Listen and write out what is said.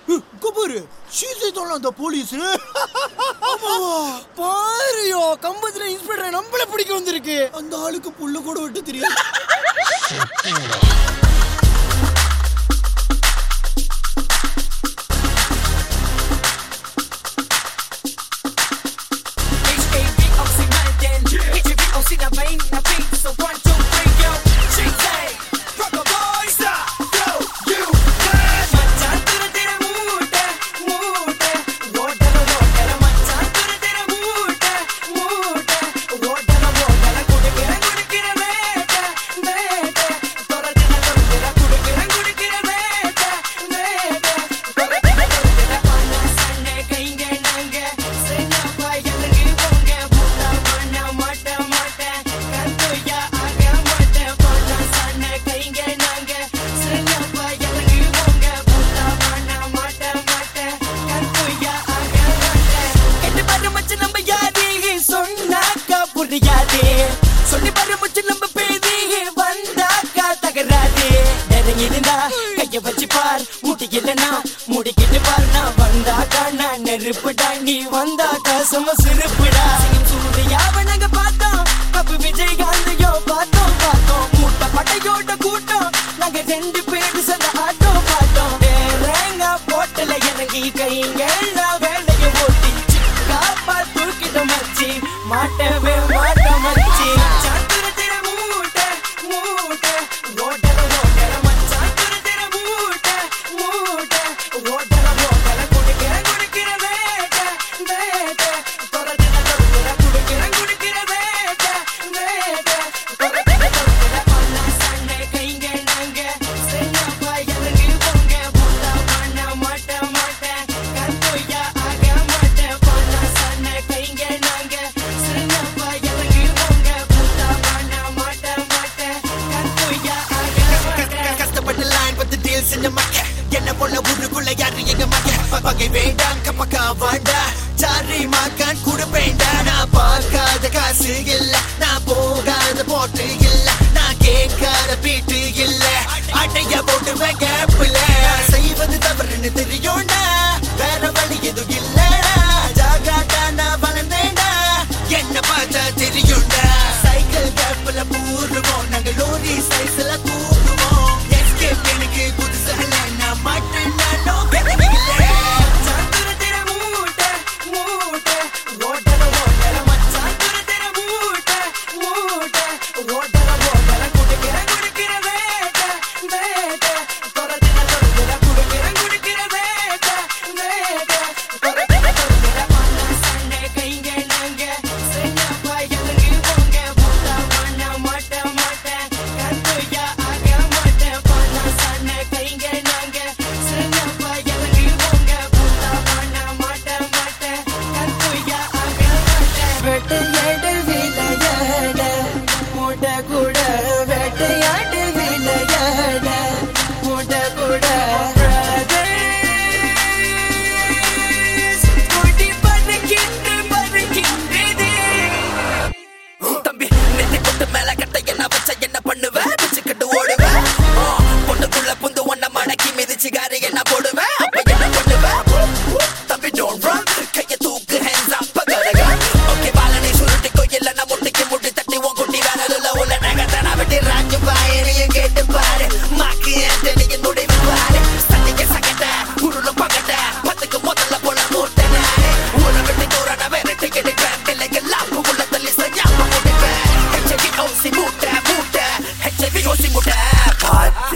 பாரு சீசை தொல்ல அந்த போலீஸ் பாருயோ கம்பத்துல இன்ஸ்பெக்டர் நம்மள பிடிக்க வந்திருக்கு அந்த ஆளுக்கு புல்லு கூட விட்டு தெரியும் HAV oxymantin HAV oxynabain na beat So one, two, three, yo Cheesy Rock a boy Stop Go You Dance மச்சான் துரத்திர மூட்டை மூட்டை ஓட்டல ஓட்டல மச்சான் துரத்திர மூட்டை மூட்டை ஓட்டல ஓட்டல குடுக்கிற குடுக்கிற வேட்டை வேட்டை துரத்திர துரத்திர குடுக்கிற குடுக்கிற வேட்டை வேட்டை துரத்திர துரத்திர பண்ண சண்டை கைங்க நாங்க சென்னப்பா எனக்கு போங்க புத்தா பண்ண மாட்ட மாட்டேன் கத்துயா ஆக மாட்டேன் பண்ண சண்டை கைங்க நாங்க சென்னப்பா எனக்கு போங்க புத்தா பண்ண மாட்ட மாட்டேன் கத்துயா ஆக மாட்டேன் என்ன பாரு மச்சி நம்ம யாரு சொன்னாக்கா புரியாது சொல்லி பாரு மச்சி நம்ம பேதி வந்தாக்கா தகராது நெருங்கிருந்தா கைய வச்சு பார் முட்டி இல்லனா முடிக்கிட்டு பார் நான் வந்தாக்கா நான் நெருப்புடா நீ வந்தாக்கா சும்மா சிரிப்புடா சூரியாவை நாங்க பார்த்தோம் அப்ப விஜயகாந்தையோ பார்த்தோம் பார்த்தோம் முட்டை படையோட கூட்டம் நாங்க ரெண்டு பேரும் சேர்ந்த ஆட்டோ பார்த்தோம் வேறங்க போட்டல இறங்கி கைங்க நான் வேலைய ஓட்டி காப்பா தூக்கிட்ட மச்சி மாட்டவே மாட்ட மச்சி சாத்துரத்திர மூட்டை மூட்டை ஓட்டல ஓட்டல மச்சான் துரத்திர மூட்டை மூட்டை ஓட்டல ஓட்டல குடிக்கிற குடிக்கிற வேட்டை வேட்டை துரத்திர துரத்திர குடிக்கிற குடிக்கிற வேட்டை வேட்டை துரத்திர துரத்திர பண்ண சண்டை கைங்க நாங்க சென்னப்பா எனக்கு போங்க புத்தா பண்ண மாட்ட மாட்டேன் கத்துயா ஆக மாட்டேன் பண்ண சண்டை கைங்க நாங்க சென்னப்பா எனக்கு போங்க புத்தா பண்ண மாட்ட மாட்டேன் கத்துயா ஆக மாட்டேன் கஷ்டப்பட்ட லைன் பத்து டீல் செஞ்ச மக்க என்ன போல ஊருக்குள்ள யாரு எங்க மக்க பகை வேண்டாம் கப்பக்கா வாண்டா சாரி மாக்கான் கூட வேண்டாம் நான் பார்க்காத காசு இல்ல நான் போகாத போட்டு இல்ல நான் கேட்காத பீட்டு இல்ல அட்டைய போட்டு கேப்ல செய்வது தவறுன்னு தெரியும்டா வேற வழி எதுவும் இல்லடா ஜாகாட்டா நான் வளர்ந்தேன்டா என்ன பார்த்தா தெரியும்டா சைக்கிள் கேப்ல பூருவோம் நாங்க லோரி சைஸ்ல கூடுவோம் எஸ்கேப் எனக்கு புதுசா இல்ல நான் மாட்டேன் நானும் கிடைக்கல சாத்துரத்திர மூட்டை மூட்டை ஓட்டல ஓட்டல மச்சான் துரத்திர மூட்டை மூட்டை ஓட்டல ஓட்டல குடிக்கிற குடிக்கிற வேட்டை வேட்டை துரத்திர துரத்திர குடிக்கிற குடிக்கிற வேட்டை வேட்டை துரத்திர துரத்திர பண்ண சண்டை கைங்க நாங்க சென்னப்பா எனக்கு போங்க புத்தா பண்ண மாட்ட மாட்டேன் கத்துயா ஆக மாட்டேன் பண்ண சண்டை கைங்க நாங்க சென்னப்பா எனக்கு போங்க புத்தா பண்ண மாட்ட மாட்டேன் கத்துயா ஆக மாட்டேன் வேட்டையாடு விளையாட மூட்டை கூட வேட்டையாடு விளையாட மூட்டை கூட கொடி பறக்கின்று பறக்கின்றது தம்பி நெத்தி பொட்டு மேல கட்ட என்ன வச்ச என்ன பண்ணுவ பிச்சுக்கிட்டு ஓடுவ ஆ, பொண்ணுக்குள்ள புந்து ஒன்ன மடக்கி மிதிச்சு காரி என்ன போடுவ அப்ப என்ன பண்ணுவ தம்பி டோன்ட் ரன் கைய தூக்கு ஹேண்ட்ஸ் அப் பகரக ஓகே பாலனை சுருட்டிக்கோ இல்ல நான் முட்டிக்கு முட்டி தட்டி உன் குட்டி வேலையில உள்ள நகத்தன விட்டு ராஜு பாயனையும் கேட்டு பாரு மாக்கு ஆண்டனியின் முடிவு பாரு சட்டிக்க சகட்ட உருள பகட்ட பத்துக்கு முதல்ல போல மூட்டை நானே ஊரை விட்டு தூரன விரட்டி எடுப்பேன் பிள்ளைகள் லாப்பு உள்ள தள்ளி செய்யாம முடிப்பேன் ஹெச்ஐவி ஓசி மூட்டை மூட்டை ஹெச்ஐவி ஓசி மூட்டை பார்த்து